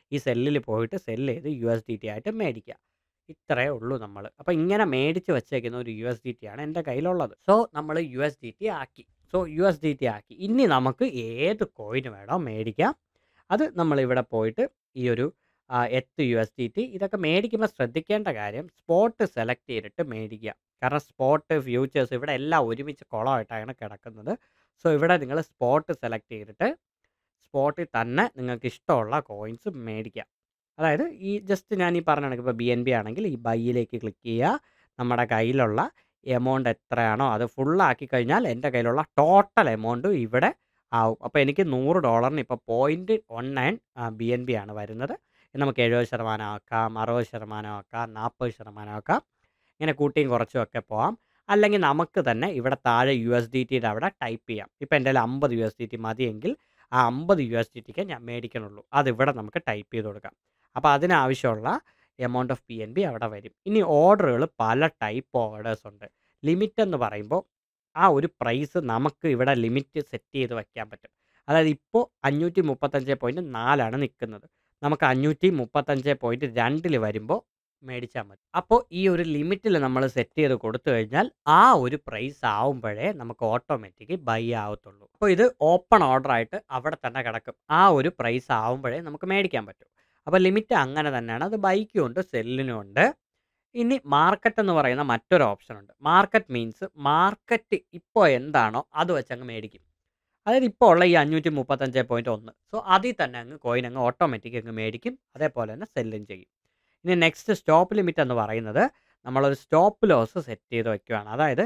ഈ സെല്ലിൽ പോയിട്ട് സെല്ല് ചെയ്ത് യു എസ് ഡി ടി ആയിട്ട് മേടിക്കുക ഇത്രയേ ഉള്ളൂ നമ്മൾ അപ്പോൾ ഇങ്ങനെ മേടിച്ച് വെച്ചേക്കുന്ന ഒരു യു എസ് ഡി ടി ആണ് എൻ്റെ കയ്യിലുള്ളത് സോ നമ്മൾ യു എസ് ഡി ടി ആക്കി so U S D T ആക്കി ഇനി നമുക്ക് ഏത് കോയിന് വേണോ മേടിക്കാം അത് നമ്മളിവിടെ പോയിട്ട് ഈ ഒരു ആ, എത്ത് യു എസ് ഡി ടി ഇതൊക്കെ മേടിക്കുമ്പോൾ ശ്രദ്ധിക്കേണ്ട കാര്യം സ്പോട്ട് സെലക്ട് ചെയ്തിട്ട് മേടിക്കുക കാരണം സ്പോട്ട് ഫ്യൂച്ചേഴ്സ് ഇവിടെ എല്ലാം ഒരുമിച്ച് കുളമായിട്ടാണ് കിടക്കുന്നത് സോ ഇവിടെ നിങ്ങൾ സ്പോട്ട് സെലക്ട് ചെയ്തിട്ട് സ്പോട്ടിൽ തന്നെ നിങ്ങൾക്ക് ഇഷ്ടമുള്ള കോയിൻസ് മേടിക്കാം അതായത് ഈ ജസ്റ്റ് ഞാൻ ഈ പറഞ്ഞ കണക്ക് ഇപ്പോൾ ബി എൻ ബി ആണെങ്കിൽ ഈ ബൈയിലേക്ക് ക്ലിക്ക് ചെയ്യുക നമ്മുടെ കയ്യിലുള്ള എമൗണ്ട് എത്രയാണോ അത് ഫുള്ളാക്കി കഴിഞ്ഞാൽ എൻ്റെ കയ്യിലുള്ള ടോട്ടൽ എമൗണ്ട് ഇവിടെ ആവും അപ്പോൾ എനിക്ക് നൂറ് ഡോളറിന് ഇപ്പോൾ point one nine B N B ആണ് വരുന്നത് ഇത് നമുക്ക് എഴുപത് ശതമാനം ആക്കാം അറുപത് ശതമാനം ആക്കാം നാൽപ്പത് ശതമാനം ആക്കാം ഇങ്ങനെ കൂട്ടിയും കുറച്ചും ഒക്കെ പോവാം അല്ലെങ്കിൽ നമുക്ക് തന്നെ ഇവിടെ താഴെ യു എസ് ഡി ടിയുടെ അവിടെ ടൈപ്പ് ചെയ്യാം ഇപ്പോൾ എൻ്റെ കയ്യിൽ അമ്പത് യു എസ് ഡി ടി മതിയെങ്കിൽ ആ അമ്പത് യു എസ് ഡി ടിക്ക് ഞാൻ മേടിക്കണുള്ളൂ അതിവിടെ നമുക്ക് ടൈപ്പ് ചെയ്ത് കൊടുക്കാം അപ്പോൾ അതിനാവശ്യമുള്ള amount of P N B അവിടെ വരും ഇനി ഓർഡറുകൾ പല ടൈപ്പ് ഓർഡേഴ്സ് ഉണ്ട് ലിമിറ്റ് എന്ന് പറയുമ്പോൾ ആ ഒരു പ്രൈസ് നമുക്ക് ഇവിടെ ലിമിറ്റ് സെറ്റ് ചെയ്ത് വയ്ക്കാൻ പറ്റും അതായത് ഇപ്പോൾ അഞ്ഞൂറ്റി മുപ്പത്തഞ്ച് പോയിൻറ്റ് നാലാണ് നിൽക്കുന്നത് നമുക്ക് അഞ്ഞൂറ്റി മുപ്പത്തഞ്ച് പോയിൻറ്റ് രണ്ടിൽ വരുമ്പോൾ മേടിച്ചാൽ മതി അപ്പോൾ ഈ ഒരു ലിമിറ്റിൽ നമ്മൾ സെറ്റ് ചെയ്ത് കൊടുത്തു കഴിഞ്ഞാൽ ആ ഒരു പ്രൈസ് ആവുമ്പോഴേ നമുക്ക് ഓട്ടോമാറ്റിക് ബൈ ആവത്തുള്ളൂ അപ്പോൾ ഇത് ഓപ്പൺ ഓർഡർ ആയിട്ട് അവിടെ തന്നെ കിടക്കും ആ ഒരു പ്രൈസ് ആവുമ്പോഴേ നമുക്ക് മേടിക്കാൻ പറ്റും അപ്പോൾ ലിമിറ്റ് അങ്ങനെ തന്നെയാണ് അത് ബൈക്കും ഉണ്ട് സെല്ലിനും ഉണ്ട് ഇനി മാർക്കറ്റ് എന്ന് പറയുന്ന മറ്റൊരു ഓപ്ഷൻ ഉണ്ട് മാർക്കറ്റ് മീൻസ് മാർക്കറ്റ് ഇപ്പോൾ എന്താണോ അത് വെച്ച് അങ്ങ് മേടിക്കും അതായത് ഇപ്പോൾ ഉള്ള ഈ അഞ്ഞൂറ്റി മുപ്പത്തഞ്ച് പോയിൻറ്റ് ഒന്ന് സോ അതിൽ തന്നെ അങ്ങ് കോയിൻ അങ്ങ് ഓട്ടോമാറ്റിക് അങ്ങ് മേടിക്കും അതേപോലെ തന്നെ സെല്ലും ചെയ്യും ഇനി നെക്സ്റ്റ് സ്റ്റോപ്പ് ലിമിറ്റ് എന്ന് പറയുന്നത് നമ്മളൊരു സ്റ്റോപ്പ് ലോസ് സെറ്റ് ചെയ്ത് വയ്ക്കുകയാണ് അതായത്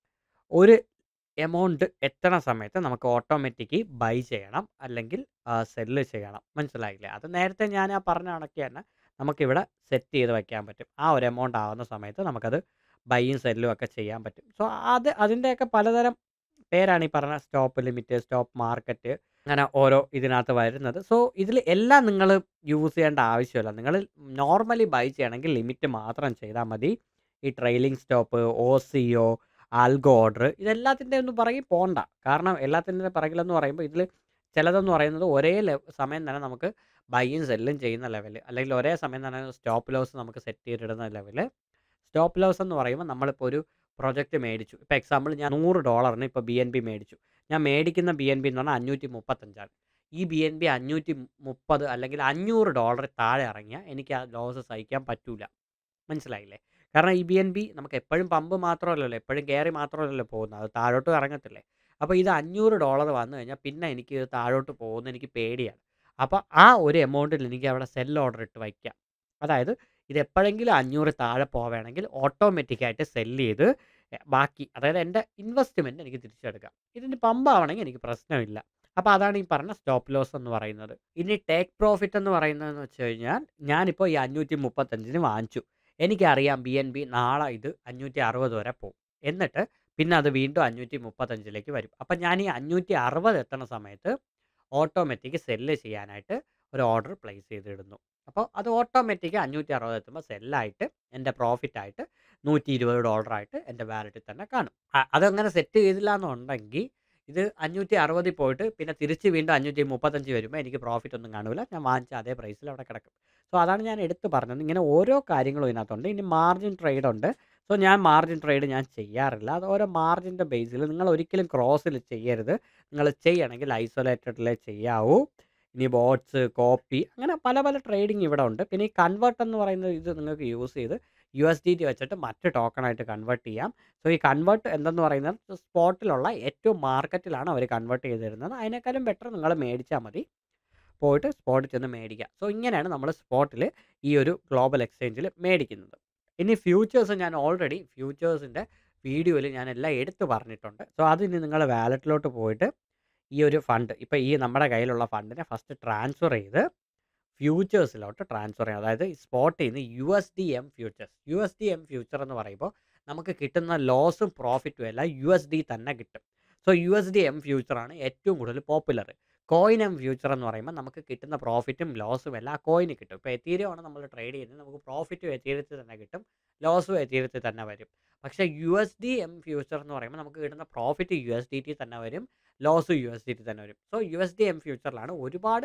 ഒരു എമൗണ്ട് എത്തണ സമയത്ത് നമുക്ക് ഓട്ടോമാറ്റിക് ബൈ ചെയ്യണം അല്ലെങ്കിൽ സെല്ല് ചെയ്യണം മനസ്സിലായില്ലേ അത് നേരത്തെ ഞാൻ ആ പറഞ്ഞ കണക്ക് തന്നെ നമുക്കിവിടെ സെറ്റ് ചെയ്ത് വയ്ക്കാൻ പറ്റും ആ ഒരു എമൗണ്ട് ആവുന്ന സമയത്ത് നമുക്കത് ബൈയും സെല്ലും ഒക്കെ ചെയ്യാൻ പറ്റും സോ അത് അതിൻ്റെയൊക്കെ പലതരം പേരാണ് ഈ പറഞ്ഞ സ്റ്റോപ്പ് ലിമിറ്റ് സ്റ്റോപ്പ് മാർക്കറ്റ് അങ്ങനെ ഓരോ ഇതിനകത്ത് വരുന്നത് സോ ഇതിൽ എല്ലാം നിങ്ങൾ യൂസ് ചെയ്യേണ്ട ആവശ്യമില്ല നിങ്ങൾ നോർമലി ബൈ ചെയ്യണമെങ്കിൽ ലിമിറ്റ് മാത്രം ചെയ്താൽ മതി ഈ trailing stop O C O algo order ഇതെല്ലാത്തിൻ്റെ ഒന്നും പറയും പോണ്ട കാരണം എല്ലാത്തിൻ്റെ പിറകിലെന്ന് പറയുമ്പോൾ ഇതിൽ ചിലതെന്ന് പറയുന്നത് ഒരേ ലെ- സമയം തന്നെ നമുക്ക് ബൈയും സെല്ലും ചെയ്യുന്ന ലെവൽ അല്ലെങ്കിൽ ഒരേ സമയം തന്നെ സ്റ്റോപ്പ് ലോസ് നമുക്ക് സെറ്റ് ചെയ്തിടുന്ന ലെവൽ സ്റ്റോപ്പ് ലോസ് എന്ന് പറയുമ്പോൾ നമ്മളിപ്പോൾ ഒരു പ്രൊജക്റ്റ് മേടിച്ചു ഇപ്പോൾ എക്സാമ്പിൾ ഞാൻ നൂറ് ഡോളറിന് ഇപ്പോൾ ബി എൻ ബി മേടിച്ചു ഞാൻ മേടിക്കുന്ന ബി എൻ ബി എന്ന് പറഞ്ഞാൽ അഞ്ഞൂറ്റി മുപ്പത്തഞ്ചാണ് ഈ ബി എൻ ബി അഞ്ഞൂറ്റി മുപ്പത് അല്ലെങ്കിൽ അഞ്ഞൂറ് ഡോളർ താഴെ ഇറങ്ങിയാൽ എനിക്ക് ആ ലോസ് സഹിക്കാൻ പറ്റൂല മനസ്സിലായില്ലേ കാരണം ഈ ബി എൻ ബി നമുക്ക് എപ്പോഴും പമ്പ് മാത്രമല്ലല്ലോ എപ്പോഴും കയറി മാത്രമല്ലല്ലോ പോകുന്നത് അത് താഴോട്ട് ഇറങ്ങത്തില്ലേ അപ്പോൾ ഇത് അഞ്ഞൂറ് ഡോളർ വന്നു കഴിഞ്ഞാൽ പിന്നെ എനിക്ക് ഇത് താഴോട്ട് പോകുന്ന എനിക്ക് പേടിയാണ് അപ്പോൾ ആ ഒരു എമൗണ്ടിൽ എനിക്ക് അവിടെ സെൽ ഓർഡർ ഇട്ട് വയ്ക്കാം അതായത് ഇത് എപ്പോഴെങ്കിലും അഞ്ഞൂറ് താഴെ പോവുകയാണെങ്കിൽ ഓട്ടോമാറ്റിക്കായിട്ട് സെല്ല് ചെയ്ത് എ, ബാക്കി അതായത് എൻ്റെ ഇൻവെസ്റ്റ്മെൻറ്റ് എനിക്ക് തിരിച്ചെടുക്കാം ഇതിന് പമ്പാവണമെങ്കിൽ എനിക്ക് പ്രശ്നമില്ല അപ്പോൾ അതാണ് ഈ പറഞ്ഞ സ്റ്റോപ്പ് ലോസ് എന്ന് പറയുന്നത് ഇനി ടേക്ക് പ്രോഫിറ്റ് എന്ന് പറയുന്നതെന്ന് വെച്ച് കഴിഞ്ഞാൽ ഞാനിപ്പോൾ ഈ അഞ്ഞൂറ്റി മുപ്പത്തഞ്ചിന് വാങ്ങിച്ചു എനിക്കറിയാം ബി എൻ ബി നാളെ ഇത് അഞ്ഞൂറ്റി അറുപത് വരെ പോകും എന്നിട്ട് പിന്നെ അത് വീണ്ടും അഞ്ഞൂറ്റി മുപ്പത്തഞ്ചിലേക്ക് വരും അപ്പം ഞാൻ ഈ അഞ്ഞൂറ്റി അറുപത് എത്തണ സമയത്ത് ഓട്ടോമാറ്റിക് സെല്ല് ചെയ്യാനായിട്ട് ഒരു ഓർഡർ പ്ലേസ് ചെയ്തിടുന്നു അപ്പോൾ അത് ഓട്ടോമാറ്റിക് അഞ്ഞൂറ്റി അറുപത് എത്തുമ്പോൾ സെല്ലായിട്ട് എൻ്റെ പ്രോഫിറ്റ് ആയിട്ട് നൂറ്റി ഇരുപത് ഡോളറായിട്ട് എൻ്റെ വാലറ്റിൽ തന്നെ കാണും അ- അതങ്ങനെ സെറ്റ് ചെയ്തില്ല എന്നുണ്ടെങ്കിൽ ഇത് അഞ്ഞൂറ്റി അറുപതിൽ പോയിട്ട് പിന്നെ തിരിച്ച് വീണ്ടും അഞ്ഞൂറ്റി മുപ്പത്തഞ്ച് വരുമ്പോൾ എനിക്ക് പ്രോഫിറ്റ് ഒന്നും കാണില്ല ഞാൻ വാങ്ങിച്ച അതേ പ്രൈസിൽ അവിടെ കിടക്കും സോ അതാണ് ഞാൻ എടുത്ത് പറഞ്ഞത് ഇങ്ങനെ ഓരോ കാര്യങ്ങളും ഇതിനകത്തുണ്ട് ഇനി മാർജിൻ ട്രേഡ് ഉണ്ട് സോ ഞാൻ മാർജിൻ ട്രേഡ് ഞാൻ ചെയ്യാറില്ല അത് ഓരോ മാർജിൻ്റെ ബേസിൽ നിങ്ങൾ ഒരിക്കലും ക്രോസിൽ ചെയ്യരുത് നിങ്ങൾ ചെയ്യണമെങ്കിൽ ഐസൊലേറ്റഡിലേ ചെയ്യാവൂ ഇനി ബോട്ട്സ് കോപ്പി അങ്ങനെ പല പല ട്രേഡിങ് ഇവിടെ ഉണ്ട് പിന്നെ ഈ കൺവേർട്ട് എന്ന് പറയുന്നത് ഇത് നിങ്ങൾക്ക് യൂസ് ചെയ്ത് യു എസ് ഡി ടി വെച്ചിട്ട് മറ്റ് ടോക്കണായിട്ട് കൺവേർട്ട് ചെയ്യാം സോ ഈ കൺവേർട്ട് എന്തെന്ന് പറയുന്നത് സ്പോട്ടിലുള്ള ഏറ്റവും മാർക്കറ്റിലാണ് അവർ കൺവേർട്ട് ചെയ്ത് തരുന്നത് അതിനേക്കാളും ബെറ്റർ നിങ്ങൾ മേടിച്ചാൽ മതി പോയിട്ട് സ്പോട്ടിൽ ചെന്ന് മേടിക്കുക സോ ഇങ്ങനെയാണ് നമ്മൾ സ്പോട്ടിൽ ഈ ഒരു ഗ്ലോബൽ എക്സ്ചേഞ്ചിൽ മേടിക്കുന്നത് ഇനി ഫ്യൂച്ചേഴ്സ് ഞാൻ ഓൾറെഡി ഫ്യൂച്ചേഴ്സിൻ്റെ വീഡിയോയിൽ ഞാൻ എല്ലാം എടുത്ത് പറഞ്ഞിട്ടുണ്ട് സോ അത് ഇനി നിങ്ങൾ വാലറ്റിലോട്ട് പോയിട്ട് ഈ ഒരു ഫണ്ട് ഇപ്പോൾ ഈ നമ്മുടെ കയ്യിലുള്ള ഫണ്ടിനെ ഫസ്റ്റ് ട്രാൻസ്ഫർ ചെയ്ത് ഫ്യൂച്ചേഴ്സിലോട്ട് ട്രാൻസ്ഫർ ചെയ്യും അതായത് സ്പോട്ടിൽ നിന്ന് U S D M futures U S D M future എന്ന് പറയുമ്പോൾ നമുക്ക് കിട്ടുന്ന ലോസും പ്രോഫിറ്റും എല്ലാം യു എസ് ഡി തന്നെ കിട്ടും so U S D M ഫ്യൂച്ചറാണ് ഏറ്റവും കൂടുതൽ പോപ്പുലർ കോയിൻ എം ഫ്യൂച്ചർ എന്ന് പറയുമ്പോൾ നമുക്ക് കിട്ടുന്ന പ്രോഫിറ്റും ലോസും എല്ലാം ആ കോയിന് കിട്ടും ഇപ്പോൾ എത്തീരിയമാണ് നമ്മൾ ട്രേഡ് ചെയ്യുന്നത് നമുക്ക് പ്രോഫിറ്റും എത്തീരത്തിൽ തന്നെ കിട്ടും ലോസും എത്തീരത്തിൽ തന്നെ വരും പക്ഷേ U S D M future എന്ന് പറയുമ്പോൾ നമുക്ക് കിട്ടുന്ന profit U S D T തന്നെ വരും loss U S D T തന്നെ വരും so U S D M ഫ്യൂച്ചറിലാണ് ഒരുപാട്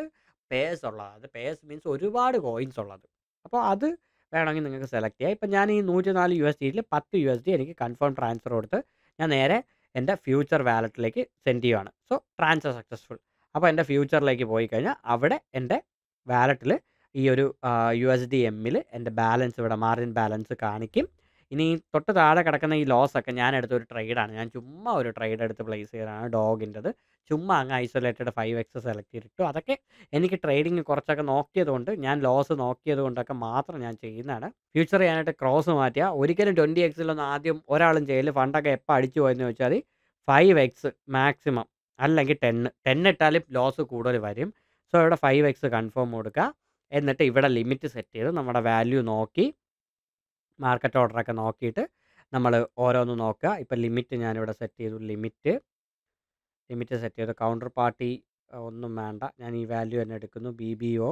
പേഴ്സ് ഉള്ളത് അത് പേഴ്സ് മീൻസ് ഒരുപാട് കോയിൻസ് ഉള്ളത് അപ്പോൾ അത് വേണമെങ്കിൽ നിങ്ങൾക്ക് സെലക്ട് ചെയ്യാം ഇപ്പം ഞാൻ ഈ നൂറ്റി നാല് യു എസ് ഡിയിൽ പത്ത് യു എസ് ഡി എനിക്ക് കൺഫേം ട്രാൻസ്ഫർ കൊടുത്ത് ഞാൻ നേരെ എൻ്റെ ഫ്യൂച്ചർ വാലറ്റിലേക്ക് സെൻഡ് ചെയ്യുവാണ് സോ ട്രാൻസ്ഫർ സക്സസ്ഫുൾ അപ്പോൾ എൻ്റെ ഫ്യൂച്ചറിലേക്ക് പോയി കഴിഞ്ഞാൽ അവിടെ എൻ്റെ വാലറ്റിൽ ഈ ഒരു യു എസ് ഡി എമ്മിൽ എൻ്റെ ബാലൻസ് ഇവിടെ മാർജിൻ ബാലൻസ് കാണിക്കും ഇനി തൊട്ട് താഴെ കിടക്കുന്ന ഈ ലോസ് ഒക്കെ ഞാൻ എടുത്ത ഒരു ട്രേഡാണ് ഞാൻ ചുമ്മാ ഒരു ട്രേഡ് എടുത്ത് പ്ലേസ് ചെയ്തതാണ് ഡോഗിൻ്റെത് ചുമ്മാ അങ്ങ് ഐസൊലേറ്റഡ് ഫൈവ് എക്സ് സെലക്ട് ചെയ്തിട്ടു അതൊക്കെ എനിക്ക് ട്രേഡിങ് കുറച്ചൊക്കെ നോക്കിയത് കൊണ്ട് ഞാൻ ലോസ് നോക്കിയത് കൊണ്ടൊക്കെ മാത്രം ഞാൻ ചെയ്യുന്നതാണ് ഫ്യൂച്ചർ ചെയ്യാനായിട്ട് ക്രോസ് മാറ്റുക ഒരിക്കലും ട്വൻറ്റി എക്സിലൊന്നും ആദ്യം ഒരാളും ചെയ്യൽ ഫണ്ടൊക്കെ എപ്പോൾ അടിച്ചു പോയെന്ന് വെച്ചാൽ ഫൈവ് എക്സ് മാക്സിമം അല്ലെങ്കിൽ ടെന്ന് ടെൻ ഇട്ടാലും ലോസ് കൂടുതൽ വരും സോ ഇവിടെ ഫൈവ് എക്സ് കൺഫേം കൊടുക്കുക എന്നിട്ട് ഇവിടെ ലിമിറ്റ് സെറ്റ് ചെയ്ത് നമ്മുടെ വാല്യൂ നോക്കി മാർക്കറ്റ് ഓർഡറൊക്കെ നോക്കിയിട്ട് നമ്മൾ ഓരോന്ന് നോക്കുക ഇപ്പം ലിമിറ്റ് ഞാനിവിടെ സെറ്റ് ചെയ്തു ലിമിറ്റ് ലിമിറ്റ് സെറ്റ് ചെയ്തു കൗണ്ടർ പാർട്ടി ഒന്നും വേണ്ട ഞാൻ ഈ വാല്യൂ തന്നെ എടുക്കുന്നു ബി ബി ഒ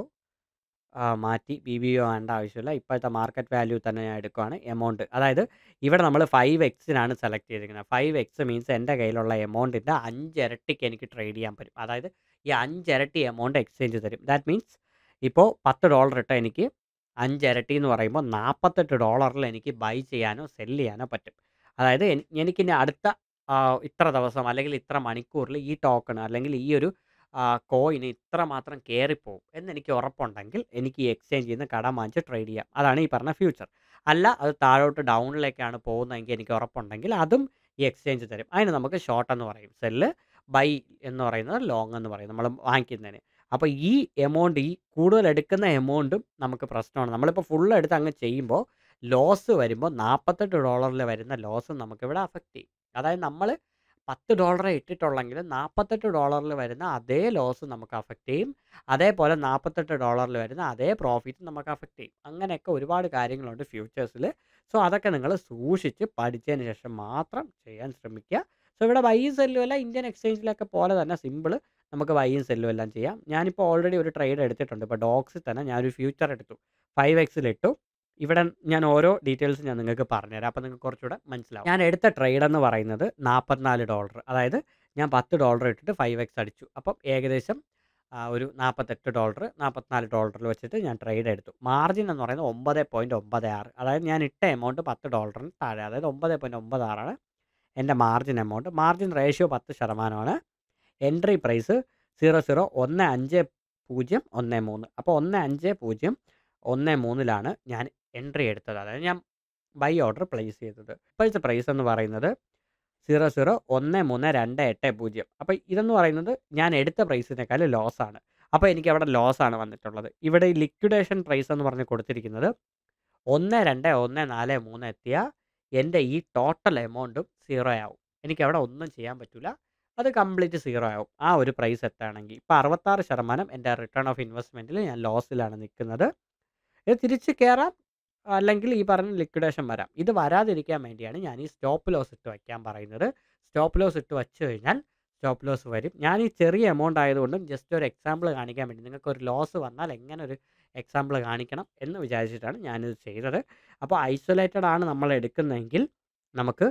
മാറ്റി ബി ബി ഒ വേണ്ട ആവശ്യമില്ല ഇപ്പോഴത്തെ മാർക്കറ്റ് വാല്യൂ തന്നെ ഞാൻ എടുക്കുകയാണ് എമൗണ്ട് അതായത് ഇവിടെ നമ്മൾ ഫൈവ് എക്സിനാണ് സെലക്ട് ചെയ്തിരിക്കുന്നത് ഫൈവ് എക്സ് മീൻസ് എൻ്റെ കയ്യിലുള്ള എമൗണ്ടിൻ്റെ അഞ്ചിരട്ടിക്ക് എനിക്ക് ട്രേഡ് ചെയ്യാൻ പറ്റും അതായത് ഈ അഞ്ചിരട്ടി എമൗണ്ട് എക്സ്ചേഞ്ച് തരും ദാറ്റ് മീൻസ് ഇപ്പോൾ പത്ത് ഡോളർ ഇട്ടാൽ എനിക്ക് അഞ്ചിരട്ടി എന്ന് പറയുമ്പോൾ നാൽപ്പത്തെട്ട് ഡോളറിൽ എനിക്ക് ബൈ ചെയ്യാനോ സെല് ചെയ്യാനോ പറ്റും അതായത് എനി- എനിക്കിനി അടുത്ത ആ, ഇത്ര ദിവസം അല്ലെങ്കിൽ ഇത്ര മണിക്കൂറിൽ ഈ ടോക്കൺ അല്ലെങ്കിൽ ഈ ഒരു കോയിന് ഇത്ര മാത്രം കയറിപ്പോവും എന്നെനിക്ക് ഉറപ്പുണ്ടെങ്കിൽ എനിക്ക് ഈ എക്സ്ചേഞ്ചിൽ നിന്ന് കടം വാങ്ങിച്ച് ട്രേഡ് ചെയ്യാം അതാണ് ഈ പറഞ്ഞ ഫ്യൂച്ചർ അല്ല അത് താഴോട്ട് ഡൗണിലേക്കാണ് പോകുന്നതെങ്കിൽ എനിക്ക് ഉറപ്പുണ്ടെങ്കിൽ അതും ഈ എക്സ്ചേഞ്ച് തരും അതിന് നമുക്ക് ഷോർട്ട് എന്ന് പറയും സെല്ല് ബൈ എന്ന് പറയുന്നത് ലോങ് എന്ന് പറയും നമ്മൾ വാങ്ങിക്കുന്നതിന് അപ്പോൾ ഈ എമൗണ്ട് ഈ കൂടുതൽ എടുക്കുന്ന എമൗണ്ടും നമുക്ക് പ്രശ്നമാണ് നമ്മളിപ്പോൾ ഫുൾ എടുത്ത് അങ്ങ് ചെയ്യുമ്പോൾ ലോസ് വരുമ്പോൾ നാൽപ്പത്തെട്ട് ഡോളറിൽ വരുന്ന ലോസ് നമുക്കിവിടെ അഫക്റ്റ് ചെയ്യും അതായത് നമ്മൾ പത്ത് ഡോളറെ ഇട്ടിട്ടുള്ളെങ്കിൽ നാൽപ്പത്തെട്ട് ഡോളറിൽ വരുന്ന അതേ ലോസ് നമുക്ക് അഫക്റ്റ് ചെയ്യും അതേപോലെ നാൽപ്പത്തെട്ട് ഡോളറിൽ വരുന്ന അതേ പ്രോഫിറ്റ് നമുക്ക് അഫക്റ്റ് ചെയ്യും അങ്ങനെയൊക്കെ ഒരുപാട് കാര്യങ്ങളുണ്ട് ഫ്യൂച്ചേഴ്സിൽ സോ അതൊക്കെ നിങ്ങൾ സൂക്ഷിച്ച് പഠിച്ചതിന് ശേഷം മാത്രം ചെയ്യാൻ ശ്രമിക്കുക സോ ഇവിടെ ബൈയും സെല്ലും എല്ലാം ഇന്ത്യൻ എക്സ്ചേഞ്ചിലൊക്കെ പോലെ തന്നെ സിമ്പിൾ നമുക്ക് ബൈയും സെല്ലും എല്ലാം ചെയ്യാം ഞാനിപ്പോൾ ഓൾറെഡി ഒരു ട്രേഡ് എടുത്തിട്ടുണ്ട് ഇപ്പോൾ ഡോക്സിൽ തന്നെ ഞാനൊരു ഫ്യൂച്ചർ എടുത്തു ഫൈവ് എക്സിലിട്ടു ഇവിടെ ഞാൻ ഓരോ ഡീറ്റെയിൽസ് ഞാൻ നിങ്ങൾക്ക് പറഞ്ഞുതരാം അപ്പോൾ നിങ്ങൾക്ക് കുറച്ചുകൂടെ മനസ്സിലാവും ഞാൻ എടുത്ത ട്രേഡ് എന്ന് പറയുന്നത് നാൽപ്പത്തിനാല് ഡോളർ അതായത് ഞാൻ പത്ത് ഡോളർ ഇട്ടിട്ട് ഫൈവ് എക്സ് അടിച്ചു അപ്പം ഏകദേശം ആ, ഒരു നാൽപ്പത്തെട്ട് ഡോളർ നാൽപ്പത്തിനാല് ഡോളറിൽ വെച്ചിട്ട് ഞാൻ ട്രേഡ് എടുത്തു മാർജിൻ എന്ന് പറയുന്നത് ഒമ്പത് പോയിൻറ്റ് ഒമ്പത് ആറ് അതായത് ഞാൻ ഇട്ട എമൗണ്ട് പത്ത് ഡോളറിന് താഴെ അതായത് ഒമ്പത് പോയിൻറ്റ് ഒമ്പത് ആറാണ് എൻ്റെ മാർജിൻ എമൗണ്ട് മാർജിൻ റേഷ്യോ പത്ത് ശതമാനമാണ് എൻട്രി പ്രൈസ് സീറോ സീറോ ഒന്ന് അഞ്ച് പൂജ്യം ഒന്ന് മൂന്ന് അപ്പോൾ ഒന്ന് അഞ്ച് പൂജ്യം ഒന്ന് മൂന്നിലാണ് ഞാൻ എൻട്രി എടുത്തത് അതായത് ഞാൻ ബൈ ഓർഡർ പ്ലേസ് ചെയ്തത് ഇപ്പോഴത്തെ പ്രൈസ് എന്ന് പറയുന്നത് സീറോ സീറോ ഒന്ന് മൂന്ന് രണ്ട് എട്ട് പൂജ്യം അപ്പോൾ ഇതെന്ന് പറയുന്നത് ഞാൻ എടുത്ത പ്രൈസിനേക്കാൾ ലോസ് ആണ് അപ്പോൾ എനിക്ക് അവിടെ ലോസ് ആണ് വന്നിട്ടുള്ളത് ഇവിടെ ഈ ലിക്വിഡേഷൻ പ്രൈസ് എന്ന് പറഞ്ഞ് കൊടുത്തിരിക്കുന്നത് ഒന്ന് രണ്ട് ഒന്ന് നാല് മൂന്ന് എത്തിയ എൻ്റെ ഈ ടോട്ടൽ എമൗണ്ടും സീറോ ആവും എനിക്ക് അവിടെ ഒന്നും ചെയ്യാൻ പറ്റില്ല അത് കംപ്ലീറ്റ് സീറോ ആവും ആ ഒരു പ്രൈസ് എത്തുകയാണെങ്കിൽ ഇപ്പോൾ അറുപത്താറ് ശതമാനം എൻ്റെ റിട്ടേൺ ഓഫ് ഇൻവെസ്റ്റ്മെൻറ്റിൽ ഞാൻ ലോസിലാണ് നിൽക്കുന്നത് ഇത് തിരിച്ച് കയറാം അല്ലെങ്കിൽ ഈ പറഞ്ഞ ലിക്വിഡേഷൻ വരാം ഇത് വരാതിരിക്കാൻ വേണ്ടിയാണ് ഞാൻ ഈ സ്റ്റോപ്പ് ലോസ് ഇട്ട് വയ്ക്കാൻ പറയുന്നത് സ്റ്റോപ്പ് ലോസ് ഇട്ട് വച്ച് കഴിഞ്ഞാൽ സ്റ്റോപ്പ് ലോസ് വരും ഞാൻ ഈ ചെറിയ എമൗണ്ട് ആയതുകൊണ്ടും ജസ്റ്റ് ഒരു എക്സാമ്പിൾ കാണിക്കാൻ വേണ്ടി നിങ്ങൾക്ക് ഒരു ലോസ് വന്നാൽ എങ്ങനെ ഒരു എക്സാമ്പിൾ കാണിക്കണം എന്ന് വിചാരിച്ചിട്ടാണ് ഞാനിത് ചെയ്തത് അപ്പോൾ ഐസൊലേറ്റഡ് ആണ് നമ്മൾ എടുക്കുന്നതെങ്കിൽ നമുക്ക്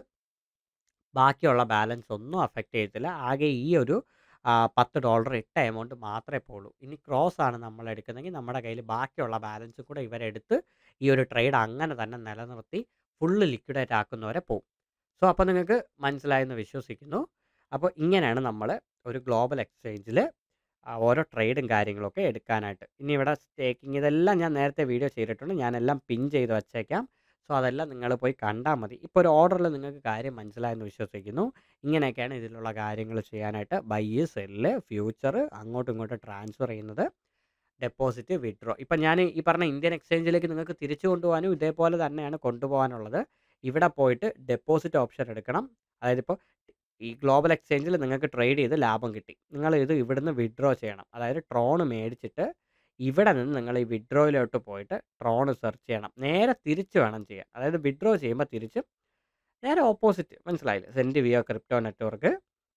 ബാക്കിയുള്ള ബാലൻസ് ഒന്നും അഫക്റ്റ് ചെയ്യത്തില്ല ആകെ ഈ ഒരു ആ, പത്ത് ഡോളർ ഇട്ട എമൗണ്ട് മാത്രമേ പോളൂ ഇനി ക്രോസ് ആണ് നമ്മൾ എടുക്കുന്നതെങ്കിൽ നമ്മുടെ കയ്യിൽ ബാക്കിയുള്ള ബാലൻസ് കൂടെ ഇവരെടുത്ത് ഈ ഒരു ട്രേഡ് അങ്ങനെ തന്നെ നിലനിർത്തി ഫുള്ള് ലിക്വിഡേറ്റ് ആക്കുന്നവരെ പോകും സോ അപ്പോൾ നിങ്ങൾക്ക് മനസ്സിലായെന്ന് വിശ്വസിക്കുന്നു അപ്പോൾ ഇങ്ങനെയാണ് നമ്മൾ ഒരു ഗ്ലോബൽ എക്സ്ചേഞ്ചിൽ ഓരോ ട്രേഡും കാര്യങ്ങളൊക്കെ എടുക്കാനായിട്ട് ഇനി ഇവിടെ സ്റ്റേക്കിംഗ് ഇതെല്ലാം ഞാൻ നേരത്തെ വീഡിയോ ചെയ്തിട്ടുണ്ട് ഞാനെല്ലാം പിൻ ചെയ്ത് വച്ചേക്കാം സോ അതെല്ലാം നിങ്ങൾ പോയി കണ്ടാൽ മതി ഇപ്പോൾ ഒരു ഓർഡറിൽ നിങ്ങൾക്ക് കാര്യം മനസ്സിലായെന്ന് വിശ്വസിക്കുന്നു ഇങ്ങനെയൊക്കെയാണ് ഇതിലുള്ള കാര്യങ്ങൾ ചെയ്യാനായിട്ട് ബൈ സെല്ല് ഫ്യൂച്ചർ അങ്ങോട്ടും ഇങ്ങോട്ടും ട്രാൻസ്ഫർ ചെയ്യുന്നത് ഡെപ്പോസിറ്റ് വിഡ്രോ ഇപ്പം ഞാൻ ഈ പറഞ്ഞ ഇന്ത്യൻ എക്സ്ചേഞ്ചിലേക്ക് നിങ്ങൾക്ക് തിരിച്ചു കൊണ്ടുപോകാനും ഇതേപോലെ തന്നെയാണ് കൊണ്ടുപോകാനുള്ളത് ഇവിടെ പോയിട്ട് ഡെപ്പോസിറ്റ് ഓപ്ഷൻ എടുക്കണം അതായത് ഇപ്പോൾ ഈ ഗ്ലോബൽ എക്സ്ചേഞ്ചിൽ നിങ്ങൾക്ക് ട്രേഡ് ചെയ്ത് ലാഭം കിട്ടി നിങ്ങൾ ഇത് ഇവിടുന്ന് വിഡ്രോ ചെയ്യണം അതായത് ട്രോൺ മേടിച്ചിട്ട് ഇവിടെ നിന്ന് നിങ്ങൾ ഈ വിഡ്രോയിലോട്ട് പോയിട്ട് ട്രോൺ സെർച്ച് ചെയ്യണം നേരെ തിരിച്ച് വേണം ചെയ്യാൻ അതായത് വിഡ്രോ ചെയ്യുമ്പോൾ തിരിച്ച് നേരെ ഓപ്പോസിറ്റ് മനസ്സിലായില്ലേ സെൻറ്റ് വിയോ ക്രിപ്റ്റോ നെറ്റ്വർക്ക്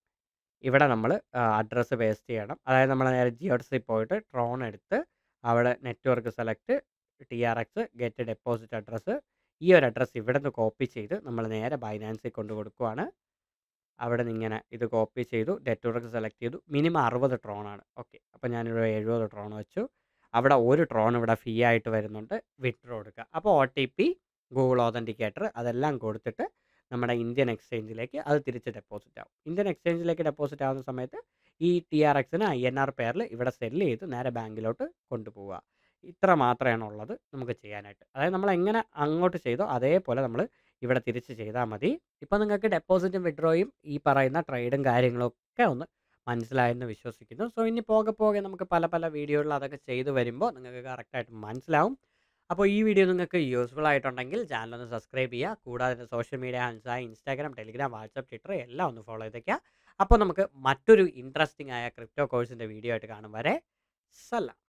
ഇവിടെ നമ്മൾ അഡ്രസ്സ് പേസ്റ്റ് ചെയ്യണം അതായത് നമ്മൾ നേരെ ജിയോട്സിൽ പോയിട്ട് ട്രോൺ എടുത്ത് അവിടെ network select T R X get deposit address ഈ ഒരു അഡ്രസ്സ് ഇവിടെ നിന്ന് കോപ്പി ചെയ്ത് നമ്മൾ നേരെ ബൈനാൻസിൽ കൊണ്ട് കൊടുക്കുവാണ് അവിടെ നിന്ന് ഇങ്ങനെ ഇത് കോപ്പി ചെയ്തു നെറ്റ്വർക്ക് സെലക്ട് ചെയ്തു മിനിമം അറുപത് ട്രോണാണ് ഓക്കെ അപ്പോൾ ഞാനിവിടെ എഴുപത് ട്രോൺ വെച്ചു അവിടെ ഒരു ട്രോൺ ഇവിടെ ഫീ ആയിട്ട് വരുന്നുണ്ട് വിഡ്രോ എടുക്കുക അപ്പോൾ O T P Google authenticator അതെല്ലാം കൊടുത്തിട്ട് നമ്മുടെ ഇന്ത്യൻ എക്സ്ചേഞ്ചിലേക്ക് അത് തിരിച്ച് ഡെപ്പോസിറ്റ് ആവും ഇന്ത്യൻ എക്സ്ചേഞ്ചിലേക്ക് ഡെപ്പോസിറ്റ് ആവുന്ന സമയത്ത് ഈ ടി ആർ എക്സിന് ഐ എൻ ആർ പേരിൽ ഇവിടെ സെല്ല് ചെയ്ത് നേരെ ബാങ്കിലോട്ട് കൊണ്ടുപോവുക ഇത്ര മാത്രമാണ് ഉള്ളത് നമുക്ക് ചെയ്യാനായിട്ട് അതായത് നമ്മൾ എങ്ങനെ അങ്ങോട്ട് ചെയ്തോ അതേപോലെ നമ്മൾ ഇവിടെ തിരിച്ച് ചെയ്താൽ മതി ഇപ്പോൾ നിങ്ങൾക്ക് ഡെപ്പോസിറ്റും വിഡ്രോയും ഈ പറയുന്ന ട്രേഡും കാര്യങ്ങളൊക്കെ ഒന്ന് മനസ്സിലായെന്ന് വിശ്വസിക്കുന്നു സോ ഇനി പോകെ പോകെ നമുക്ക് പല പല വീഡിയോകളിൽ അതൊക്കെ ചെയ്തു വരുമ്പോൾ നിങ്ങൾക്ക് കറക്റ്റായിട്ട് മനസ്സിലാവും അപ്പോൾ ഈ വീഡിയോ നിങ്ങൾക്ക് യൂസ്ഫുൾ ആയിട്ടുണ്ടെങ്കിൽ ചാനൽ ഒന്ന് സബ്സ്ക്രൈബ് ചെയ്യുക കൂടാതെ സോഷ്യൽ മീഡിയ ഹാൻഡ്സായ ഇൻസ്റ്റാഗ്രാം ടെലിഗ്രാം വാട്സപ്പ് ട്വിറ്റർ എല്ലാം ഒന്ന് ഫോളോ ചെയ്തേക്കുക അപ്പോൾ നമുക്ക് മറ്റൊരു ഇൻട്രസ്റ്റിംഗ് ആയ ക്രിപ്റ്റോ കോഴ്സിൻ്റെ വീഡിയോ ആയിട്ട് കാണും വരെ സല്ല